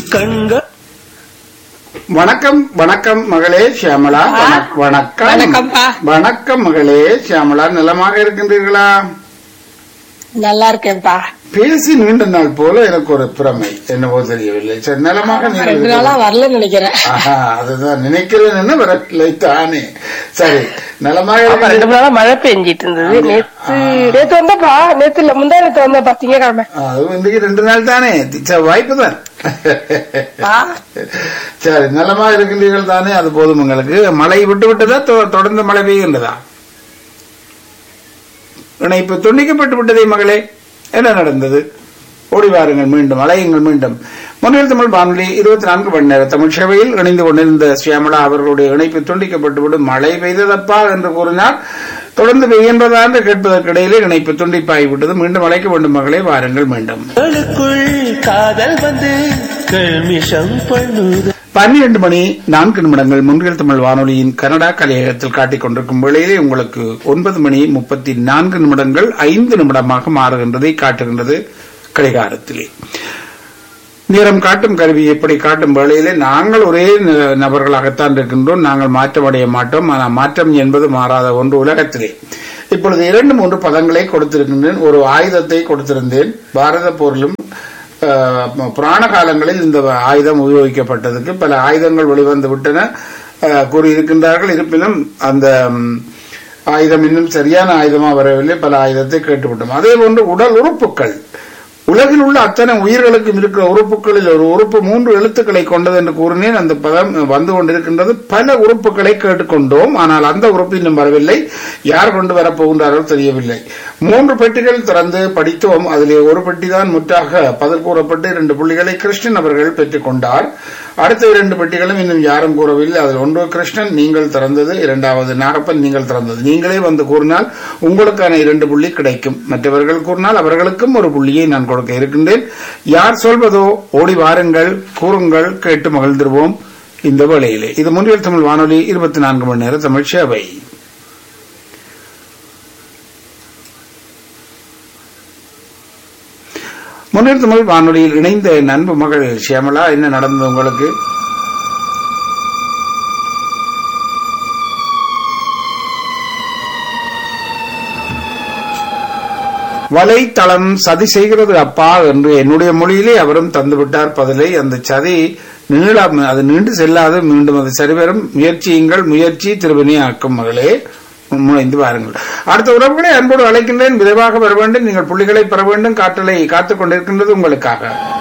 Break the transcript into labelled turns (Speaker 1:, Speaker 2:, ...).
Speaker 1: கண்கள்
Speaker 2: வணக்கம் வணக்கம் மகளே சியாமளா வணக்- வணக்கம்
Speaker 3: வணக்கம்ப்பா.
Speaker 2: வணக்கம் மகளே சியாமளா நலமாக இருக்கின்றீர்களா
Speaker 3: நல்லா இருக்கேன்ப்பா
Speaker 2: பேசி நீண்ட நாள் போல எனக்கு ஒரு பிரமை என்னவோ தெரியவில்லை சரி நலமாக நீங்கள்
Speaker 3: ரெண்டு நாளா
Speaker 2: இருக்கிறீர்கள்.
Speaker 3: வரலன்னு நினைக்கிறேன்
Speaker 2: ஆஹா, அதுதான் நினைக்கிறேன் என்ன வரவில்லை தானே சரி நலமாக
Speaker 3: ஆமா,
Speaker 2: இருக்கிறீர்கள்.
Speaker 3: ரெண்டு நாளா மழை பெஞ்சிட்டு இருந்தது நேத்து நேத்து வந்தப்பா நேத்து இல்ல முந்தா நேத்து வந்தப்பா திங்கக்கிழமை
Speaker 2: அதுவும் இன்றைக்கு ரெண்டு நாள் தானே சரி, வாய்ப்பு தான்
Speaker 3: ஆ,
Speaker 2: சரி நலமாக இருக்கின்றீர்கள் தானே அது போதும் உங்களுக்கு மழை விட்டு விட்டதா தொ- தொடர்ந்து மழை பெய்கின்றதா இணைப்பு துண்டிக்கப்பட்டு விட்டதே மகளே என்ன நடந்தது ஓடி வாருங்கள் மீண்டும் அலையுங்கள் மீண்டும் முன்னில் தமிழ் வானொலி இருபத்தி நான்கு மணி நேர தமிழ் சேவையில் இணைந்து கொண்டிருந்த சியாமலா அவர்களுடைய இணைப்பு துண்டிக்கப்பட்டு விடும் மழை பெய்ததப்பா என்று கூறினார் தொடர்ந்து பெய்கின்றதா என்று கேட்பதற்கிடையிலே இணைப்பு துண்டிப்பாகிவிட்டது மீண்டும் அழைக்க வேண்டும் மகளே வாருங்கள் மீண்டும்
Speaker 1: களுக்குள் காதல் வந்து கல்மிஷம் பண்ணுது
Speaker 2: பன்னிரண்டு மணி நான்கு நிமிடங்கள் முன்கள் தமிழ் வானொலியின் கனடா கலையகத்தில் காட்டிக் கொண்டிருக்கும் வேளையிலே உங்களுக்கு ஒன்பது மணி முப்பத்தி நான்கு நிமிடங்கள் ஐந்து நிமிடமாக மாறுகின்றதை காட்டுகின்றது கடிகாரத்திலே நேரம் காட்டும் கருவி எப்படி காட்டும் வேளையிலே நாங்கள் ஒரே ந- நபர்களாகத்தான் இருக்கின்றோம் நாங்கள் மாற்றமடைய மாட்டோம் ஆனால் மாற்றம் என்பது மாறாத ஒன்று உலகத்திலே இப்பொழுது இரண்டு மூன்று பதங்களை கொடுத்திருக்கின்றேன் ஒரு ஆயுதத்தை கொடுத்திருந்தேன் பாரத போரிலும் அஹ், புராண காலங்களில் இந்த ஆயுதம் உபயோகிக்கப்பட்டதுக்கு பல ஆயுதங்கள் வெளிவந்து விட்டன அஹ், கூறியிருக்கின்றார்கள் இருப்பினும் அந்த ம், ஆயுதம் இன்னும் சரியான ஆயுதமா வரவில்லை பல ஆயுதத்தை கேட்டுவிட்டோம் அதே போன்று உடல் உறுப்புகள் உலகில் உள்ள அத்தனை உயிர்களுக்கும் இருக்கிற உறுப்புகளில் ஒரு உறுப்பு மூன்று எழுத்துக்களை கொண்டது என்று கூறினேன் அந்த பதம் வந்து கொண்டிருக்கின்றது பல உறுப்புகளை கேட்டுக்கொண்டோம் ஆனால் அந்த உறுப்பு இன்னும் வரவில்லை யார் கொண்டு வரப்போகின்றார்கள் தெரியவில்லை மூன்று பெட்டிகள் திறந்து படித்தோம் அதிலே ஒரு பெட்டி தான் முற்றாக பதில் கூறப்பட்டு இரண்டு புள்ளிகளை கிருஷ்ணன் அவர்கள் பெற்றுக் கொண்டார் அடுத்த இரண்டு பெட்டிகளும் இன்னும் யாரும் கூறவில்லை அதில் ஒன்று கிருஷ்ணன் நீங்கள் திறந்தது இரண்டாவது நாகப்பன் நீங்கள் திறந்தது நீங்களே வந்து கூறினால் உங்களுக்கான இரண்டு புள்ளி கிடைக்கும் மற்றவர்கள் கூறினால் அவர்களுக்கும் ஒரு புள்ளியை நான் கொடுக்க இருக்கின்றேன் யார் சொல்வதோ ஓடி வாருங்கள் கூறுங்கள் கேட்டு மகிழ்ந்திருவோம் இந்த வேளையிலே இது முன்னில் தமிழ் வானொலி இருபத்தி நான்கு மணி நேர தமிழ் சேவை முன்னில் தமிழ் வானொலியில் இணைந்த என் அன்பு மகள் சியாமலா என்ன நடந்தது உங்களுக்கு வலைத்தளம் சதி செய்கிறது அப்பா என்று என்னுடைய மொழியிலே அவரும் தந்துவிட்டார் பதிலை அந்த சதி நீளம் அது நீண்டு செல்லாது மீண்டும் அது சரிவரும் முயற்சியுங்கள் முயற்சி திருவினை ஆக்கும் மகளே முனைந்து பாருங்கள் அடுத்த உறவுகளை அன்போடு அழைக்கின்றேன் விரைவாக வர வேண்டும் நீங்கள் புள்ளிகளை பெற வேண்டும் காற்றலை காத்துக் கொண்டிருக்கின்றது உங்களுக்காக